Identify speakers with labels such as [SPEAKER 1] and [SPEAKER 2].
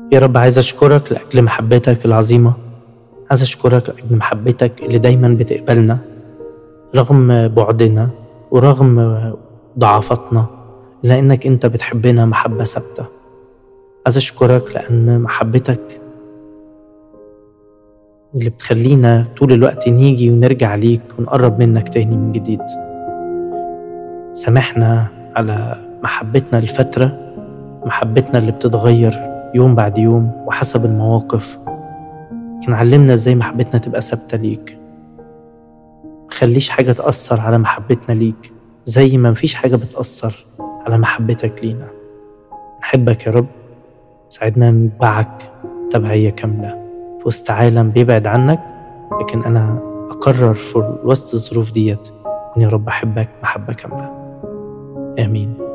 [SPEAKER 1] يا رب عايز أشكرك لأجل محبتك العظيمة عايز أشكرك لأجل محبتك اللي دايما بتقبلنا رغم بعدنا ورغم ضعفاتنا لأنك أنت بتحبنا محبة ثابتة عايز أشكرك لأن محبتك اللي بتخلينا طول الوقت نيجي ونرجع ليك ونقرب منك تاني من جديد سامحنا على محبتنا لفترة محبتنا اللي بتتغير يوم بعد يوم وحسب المواقف كان علمنا ازاي محبتنا تبقى ثابتة ليك مخليش حاجة تأثر على محبتنا ليك زي ما مفيش حاجة بتأثر على محبتك لينا نحبك يا رب ساعدنا نتبعك تبعية كاملة في وسط عالم بيبعد عنك لكن أنا أقرر في وسط الظروف ديت إني يا رب أحبك محبة كاملة آمين